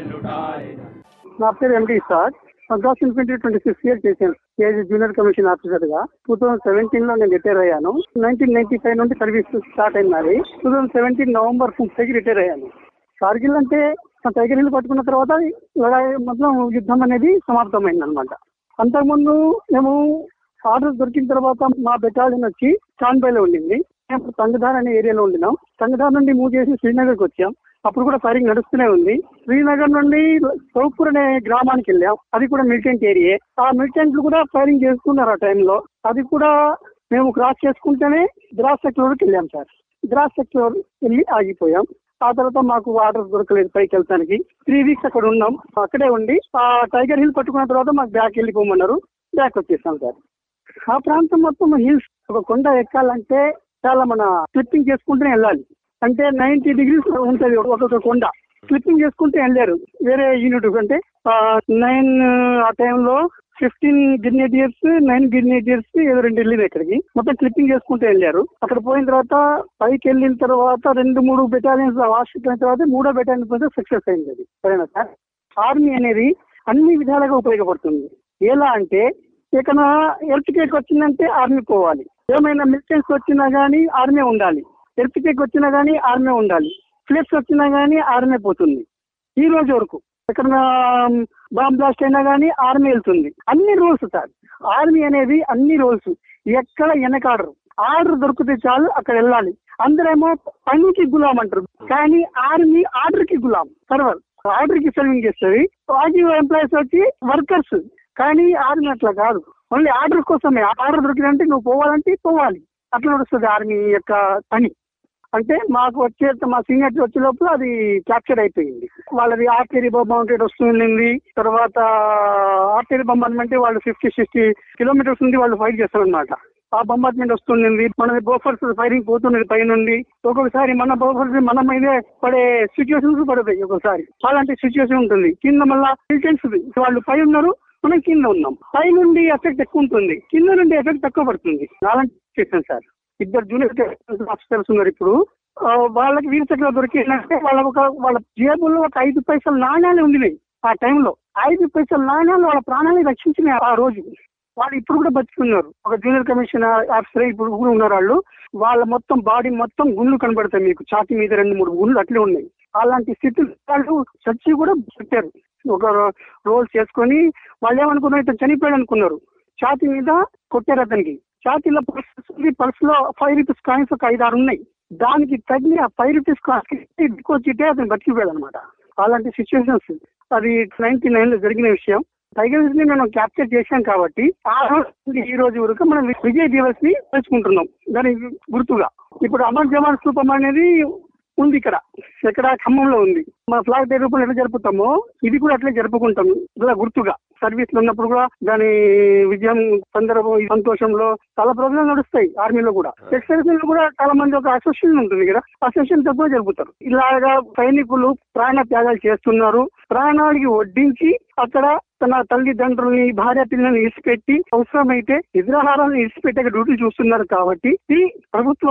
నా పేరు MD sir Madras infantry twenty six year చేశాను ఏజ్ జూనియర్ కమిషన్ ఆఫీసర్ గా టూ థౌసండ్ సెవెంటీన్ లో నేను రిటైర్ అయ్యాను నైన్టీన్ నైన్టీ ఫైవ్ నుండి సర్వీస్ స్టార్ట్ అయింది నాది two thousand seventeen November fifth retire అయ్యాను కార్గిల్ అంటే ఆ టైగర్ హిల్ పట్టుకున్న తర్వాత లడాయి మొత్తం యుద్ధం అనేది సమాప్తమైంది అనమాట అంతకుముందు మేము ఆర్డర్ దొరికిన తర్వాత మా బెటాలియన్ వచ్చి చాన్బైలో ఉండింది మేము తంగధార్ అనే ఏరియాలో ఉండినాం తంగధార్ నుండి మూవ్ చేసి శ్రీనగర్కి వచ్చాం అప్పుడు కూడా ఫైరింగ్ నడుస్తూనే ఉంది శ్రీనగర్ నుండి సౌపూర్ అనే గ్రామానికి వెళ్ళాం అది కూడా మిలిటెంట్ ఏరియే ఆ మిలిటెంట్లు కూడా ఫైరింగ్ చేస్తున్నారు ఆ టైంలో అది కూడా మేము క్రాస్ చేసుకుంటేనే ద్రాస్ సెక్టర్కి వెళ్ళాం సార్ ద్రాస్ సెక్టర్ వెళ్ళి ఆగిపోయాం ఆ తర్వాత మాకు వాటర్ దొరకలేదు పైకి వెళ్తానికి త్రీ వీక్స్ అక్కడ ఉన్నాం అక్కడే ఉండి ఆ టైగర్ హిల్ పట్టుకున్న తర్వాత మాకు బ్యాక్ వెళ్ళిపోమన్నారు బ్యాక్ వచ్చేసాం సార్ ఆ ప్రాంతం మొత్తం హిల్స్ ఒక కొండ ఎక్కాలంటే చాలా మన స్లిప్పింగ్ చేసుకుంటూనే వెళ్ళాలి అంటే నైన్టీ డిగ్రీస్ ఉంటుంది ఒక్కొక్క కొండ స్లిప్పింగ్ చేసుకుంటే వెళ్ళారు వేరే యూనిట్ అంటే నైన్ ఆ టైంలో ఫిఫ్టీన్ గిర్నేటియర్స్ నైన్ గిర్నేటియర్స్ ఏదో రెండు వెళ్ళింది ఇక్కడికి మొత్తం క్లిప్పింగ్ చేసుకుంటూ వెళ్ళారు అక్కడ పోయిన తర్వాత పైకి వెళ్ళిన తర్వాత రెండు మూడు బెటాలియన్స్ వాషిప్ అయిన తర్వాత మూడో బెటాలియన్ పోతే సక్సెస్ అయింది అది సరేనా సార్ ఆర్మీ అనేది అన్ని విధాలుగా ఉపయోగపడుతుంది ఎలా అంటే ఇక్కడ ఎర్త్ కేక్ వచ్చిందంటే ఆర్మీ పోవాలి ఏమైనా మిలిటెన్స్ వచ్చినా గానీ ఆర్మీ ఉండాలి ఎర్త్ కేక్ వచ్చినా గానీ ఆర్మీ ఉండాలి ఫ్లెక్స్ వచ్చినా గానీ ఆర్మీ పోతుంది ఈ రోజు వరకు ఎక్కడన్నా బాంబ్ బ్లాస్ట్ అయినా గానీ ఆర్మీ వెళ్తుంది అన్ని రూల్స్ సార్ ఆర్మీ అనేది అన్ని రూల్స్ ఎక్కడ వెనకాడరు ఆర్డర్ దొరికితే చాలు అక్కడ వెళ్ళాలి అందరేమో పనికి గులాం అంటారు కానీ ఆర్మీ ఆర్డర్ కి గులాం సర్వర్ ఆర్డర్ కి సర్వింగ్ చేస్తుంది వాటి ఎంప్లాయీస్ వచ్చి వర్కర్స్ కానీ ఆర్మీ అట్లా కాదు ఓన్లీ ఆర్డర్ కోసమే ఆర్డర్ దొరికిందంటే నువ్వు పోవాలంటే పోవాలి అట్లా నడుస్తుంది ఆర్మీ యొక్క పని అంటే మాకు వచ్చే మా సీనియర్ వచ్చే లోపల అది క్యాప్చర్ అయిపోయింది వాళ్ళది ఆర్టీరీ బొమ్మౌంటెడ్ వస్తుంది తర్వాత ఆర్టీరీ బొమ్మర్మెంట్ వాళ్ళు ఫిఫ్టీ సిక్స్టీ కిలోమీటర్స్ నుండి వాళ్ళు ఫైట్ చేస్తారనమాట ఆ బొంబార్మెంట్ వస్తుంది మనది బోఫర్స్ ఫైరింగ్ పోతున్నది పైనుండి ఒక్కొక్కసారి మన బోఫర్స్ మన మీదే పడే సిచ్యువేషన్స్ పడతాయి ఒక్కొక్కసారి అలాంటి సిచ్యువేషన్ ఉంటుంది కింద మళ్ళా మిలిటెంట్స్ వాళ్ళు పై ఉన్నారు మనం కింద ఉన్నాం పై నుండి ఎఫెక్ట్ ఎక్కువ ఉంటుంది కింద నుండి ఎఫెక్ట్ తక్కువ పడుతుంది అలాంటి సిచ్యువేషన్ సార్ ఇద్దరు జూనియర్ ఆఫీసర్స్ ఉన్నారు ఇప్పుడు ఆ, వాళ్ళకి వీర చక్ర దొరికిందంటే వాళ్ళకి ఒక వాళ్ళ జేబుల్లో ఒక ఐదు పైసలు నాణ్యాలు ఉండినాయి ఆ టైంలో ఐదు పైసలు నాణ్యాలు వాళ్ళ ప్రాణాన్ని రక్షించినాయి ఆ రోజు వాళ్ళు ఇప్పుడు కూడా బతుకున్నారు ఒక జూనియర్ కమిషన్ ఆఫీసర్ ఇప్పుడు కూడా ఉన్నారు వాళ్ళు వాళ్ళ మొత్తం బాడీ మొత్తం గుండ్లు కనబడతాయి మీకు ఛాతి మీద రెండు మూడు గుండ్లు అట్లే ఉన్నాయి అలాంటి స్థితిలో వాళ్ళు చచ్చి కూడా పెట్టారు ఒక రోల్ చేసుకొని వాళ్ళు ఏమనుకున్నారు ఇతను చనిపోయాడు అనుకున్నారు ఛాతి మీద కొట్టారు అతనికి ఛాతీలో పర్స్ పర్స్ లో ఫైవ్ రూపీస్ కాయిన్స్ ఒక ఐదు ఆరు ఉన్నాయి దానికి తగిలి ఆ ఫైవ్ రూపీస్ కాయిన్స్ వచ్చితే అతను బతికిపోయాడు అనమాట అలాంటి సిచ్యువేషన్స్ అది నైన్టీ నైన్ లో జరిగిన విషయం టైగర్ ని మనం క్యాప్చర్ చేశాం కాబట్టి ఆ రోజు నుండి ఈ రోజు వరకు మనం విజయ్ దివస్ ని తెలుసుకుంటున్నాం దానికి గుర్తుగా ఇప్పుడు అమర్ జవాన్ స్థూపం అనేది ఉంది ఇక్కడ ఇక్కడ ఖమ్మంలో ఉంది మన ఫ్లాగ్ డే రూపంలో ఎట్లా జరుపుతామో ఇది కూడా అట్లే జరుపుకుంటాం ఇలా గుర్తుగా సర్వీస్ లో ఉన్నప్పుడు కూడా దాని విజయం సందర్భం ఈ సంతోషంలో చాలా ప్రోగ్రామ్ నడుస్తాయి ఆర్మీలో కూడా ఎక్సైజ్ లో కూడా చాలా మంది ఒక అసోసియేషన్ ఉంటుంది కదా అసోసియేషన్ తో కూడా జరుపుతారు ఇలాగా సైనికులు ప్రాణ త్యాగాలు చేస్తున్నారు ప్రాణానికి వడ్డించి అక్కడ తన తల్లిదండ్రుల్ని భార్య పిల్లల్ని ఇసిపెట్టి అవసరమైతే నిద్రాహారాలను ఇసిపెట్టే డ్యూటీ చూస్తున్నారు కాబట్టి ఈ ప్రభుత్వం